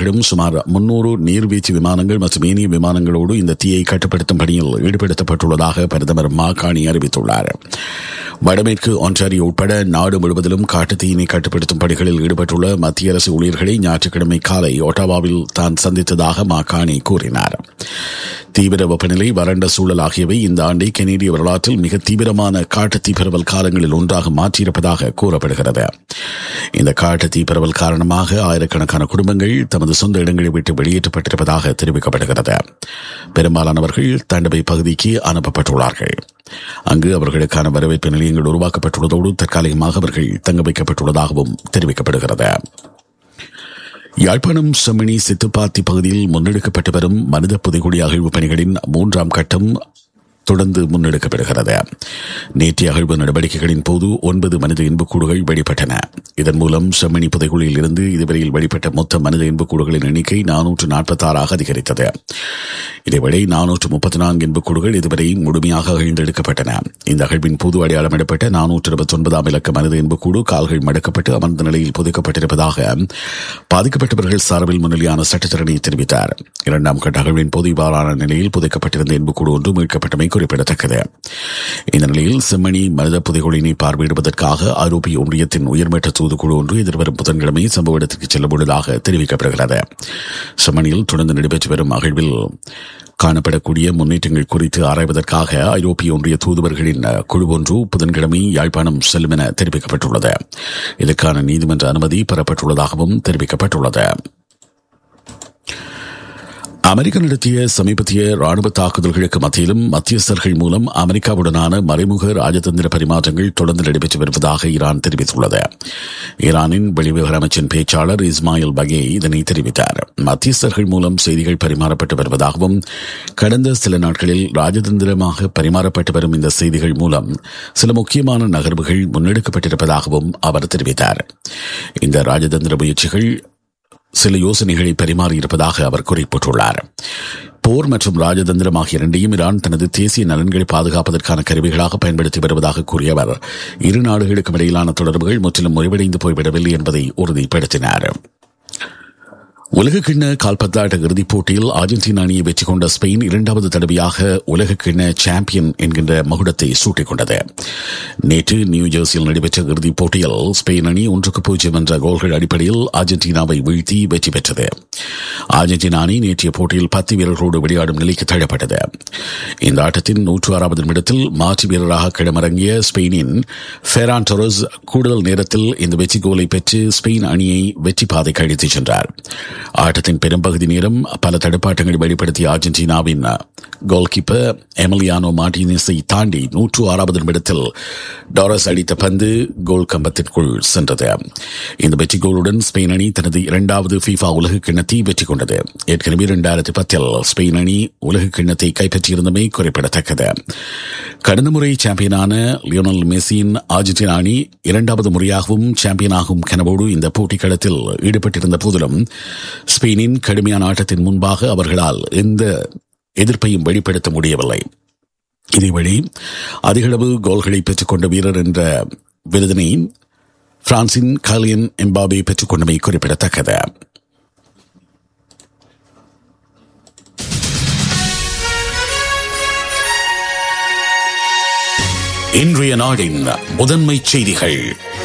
அதிகாரிகளும் சுமார் முன்னூறு நீர்வீழ்ச்சி விமானங்கள் மற்றும் ஏனைய விமானங்களோடு இந்த தீயை கட்டுப்படுத்தும் பணியில் ஈடுபடுத்தப்பட்டுள்ளதாக பிரதமர் மாகாணி அறிவித்துள்ளார் வடமேற்கு ஒன்றாரியோ உட்பட நாடு முழுவதிலும் காட்டுத்தீயினை கட்டுப்படுத்தும் பணிகளில் ஈடுபட்டுள்ள மத்திய அரசு ஊழியர்களை ஞாயிற்றுக்கிழமை காலை ஒட்டாவாவில் தான் சந்தித்ததாக மாகாணி கூறினார் தீவிர வெப்பநிலை வறண்ட சூழல் ஆகியவை இந்த ஆண்டை கனேடிய வரலாற்றில் மிக தீவிரமான காட்டு தீப்பரவல் காலங்களில் ஒன்றாக மாற்றியிருப்பதாக கூறப்படுகிறது இந்த காட்டு தீப்பரவல் காரணமாக ஆயிரக்கணக்கான குடும்பங்கள் தமது சொந்த இடங்களை விட்டு வெளியேற்றப்பட்டிருப்பதாக தெரிவிக்கப்படுகிறது பெரும்பாலானவர்கள் தண்டபை பகுதிக்கு அனுப்பப்பட்டுள்ளார்கள் அங்கு அவர்களுக்கான வரவேற்பு நிலையங்கள் உருவாக்கப்பட்டுள்ளதோடு தற்காலிகமாக அவர்கள் தங்க வைக்கப்பட்டுள்ளதாகவும் தெரிவிக்கப்படுகிறது யாழ்ப்பாணம் செம்மணி சித்துப்பாத்தி பகுதியில் முன்னெடுக்கப்பட்டு வரும் மனித புதைகுடி அகழ்வு பணிகளின் மூன்றாம் கட்டம் தொடர்ந்து முன்னெடுக்கப்படுகிறது நேற்றைய அகழ்வு நடவடிக்கைகளின் போது ஒன்பது மனித இன்பக்கூடுகள் வெளிப்பட்டன இதன் மூலம் செம்மணி புதைகுழியில் இருந்து இதுவரையில் வெளிப்பட்ட மொத்த மனித இன்பக்கூடுகளின் எண்ணிக்கை நானூற்று நாற்பத்தாறாக அதிகரித்தது இதேவேளை நானூற்று முப்பத்தி நான்கு இன்பக்கூடுகள் இதுவரை முழுமையாக அகழ்ந்தெடுக்கப்பட்டன இந்த அகழ்வின் போது அடையாளமிடப்பட்ட நானூற்று இருபத்தி ஒன்பதாம் இலக்க மனித இன்பக்கூடு கால்கள் மடக்கப்பட்டு அமர்ந்த நிலையில் புதைக்கப்பட்டிருப்பதாக பாதிக்கப்பட்டவர்கள் சார்பில் முன்னிலையான சட்டத்தரணி தெரிவித்தார் இரண்டாம் கட்ட அகழ்வின் போது இவ்வாறான நிலையில் புதைக்கப்பட்டிருந்த இன்பக்கூடு ஒன்று மீட்கப்பட்டமை குறிப்பிடத்தக்கது இந்த நிலையில் செம்மணி மனித புதைகுழியினை பார்வையிடுவதற்காக ஐரோப்பிய ஒன்றியத்தின் உயர்மட்ட தூதுக்குழு ஒன்று எதிர்வரும் புதன்கிழமை சம்பவ இடத்திற்கு செல்ல உள்ளதாக தெரிவிக்கப்படுகிறது செம்மணியில் தொடர்ந்து நடைபெற்று வரும் அகழ்வில் காணப்படக்கூடிய முன்னேற்றங்கள் குறித்து ஆராய்வதற்காக ஐரோப்பிய ஒன்றிய தூதுவர்களின் குழு ஒன்று புதன்கிழமை யாழ்ப்பாணம் செல்லும் என தெரிவிக்கப்பட்டுள்ளது இதற்கான நீதிமன்ற அனுமதி பெறப்பட்டுள்ளதாகவும் தெரிவிக்கப்பட்டுள்ளது அமெரிக்கா நடத்திய சமீபத்திய ராணுவ தாக்குதல்களுக்கு மத்தியிலும் மத்தியஸ்தர்கள் மூலம் அமெரிக்காவுடனான மறைமுக ராஜதந்திர பரிமாற்றங்கள் தொடர்ந்து நடைபெற்று வருவதாக ஈரான் தெரிவித்துள்ளது ஈரானின் வெளிவிவகார அமைச்சின் பேச்சாளர் இஸ்மாயில் பகே இதனை தெரிவித்தார் மத்தியஸ்தர்கள் மூலம் செய்திகள் பரிமாறப்பட்டு வருவதாகவும் கடந்த சில நாட்களில் ராஜதந்திரமாக பரிமாறப்பட்டு வரும் இந்த செய்திகள் மூலம் சில முக்கியமான நகர்வுகள் முன்னெடுக்கப்பட்டிருப்பதாகவும் அவர் தெரிவித்தார் இந்த ராஜதந்திர முயற்சிகள் சில யோசனைகளை பரிமாறியிருப்பதாக அவர் குறிப்பிட்டுள்ளார் போர் மற்றும் ராஜதந்திரம் ஆகிய இரண்டையும் ஈரான் தனது தேசிய நலன்களை பாதுகாப்பதற்கான கருவிகளாக பயன்படுத்தி வருவதாக கூறிய அவர் இரு நாடுகளுக்கும் இடையிலான தொடர்புகள் முற்றிலும் முறிவடைந்து போய்விடவில்லை என்பதை உறுதிப்படுத்தினார் உலகக்கிண்ண கால்பந்தாட்ட இறுதிப் போட்டியில் அர்ஜென்டினா அணியை வெற்றி கொண்ட ஸ்பெயின் இரண்டாவது தடவையாக உலகக்கிண்ண சாம்பியன் என்கின்ற மகுடத்தை சூட்டிக் கொண்டது நேற்று நியூ ஜெர்சியில் நடைபெற்ற இறுதிப் போட்டியில் ஸ்பெயின் அணி ஒன்றுக்கு பூஜ்ஜியம் என்ற கோல்கள் அடிப்படையில் அர்ஜென்டினாவை வீழ்த்தி வெற்றி பெற்றது அர்ஜென்டினா அணி நேற்றைய போட்டியில் பத்து வீரர்களோடு விளையாடும் நிலைக்கு தள்ளப்பட்டது இந்த ஆட்டத்தின் நூற்று ஆறாவது நிமிடத்தில் மாற்று வீரராக களமிறங்கிய ஸ்பெயினின் ஃபெரான் டொரஸ் கூடுதல் நேரத்தில் இந்த வெற்றி கோலை பெற்று ஸ்பெயின் அணியை வெற்றி பாதை கழித்துச் சென்றார் ஆட்டத்தின் பெரும்பகுதி நேரம் பல தடுப்பாட்டங்களை வெளிப்படுத்திய அர்ஜென்டினாவின் கோல் கீப்பர் எமலியானோ மார்டினஸை தாண்டி நூற்று ஆறாவது நிமிடத்தில் டாரஸ் அடித்த பந்து கோல் கம்பத்திற்குள் சென்றது இந்த வெற்றி கோலுடன் ஸ்பெயின் அணி தனது இரண்டாவது ஃபீஃபா உலக கிண்ணத்தை வெற்றி கொண்டது ஏற்கனவே இரண்டாயிரத்தி பத்தில் ஸ்பெயின் அணி உலக கிண்ணத்தை கைப்பற்றியிருந்தமை குறிப்பிடத்தக்கது கடந்த முறை சாம்பியனான லியோனல் மெஸ்ஸியின் அர்ஜென்டினா அணி இரண்டாவது முறையாகவும் சாம்பியனாகும் கனவோடு இந்த போட்டிக் களத்தில் ஈடுபட்டிருந்த போதிலும் ஸ்பெயினின் கடுமையான ஆட்டத்தின் முன்பாக அவர்களால் எந்த எதிர்ப்பையும் வெளிப்படுத்த முடியவில்லை இதேவழி அதிகளவு கோல்களை பெற்றுக்கொண்ட வீரர் என்ற விருதினை பிரான்சின் காலியன் எம்பாபே பெற்றுக்கொண்டமை குறிப்பிடத்தக்கது இன்றைய நாடின் முதன்மை செய்திகள்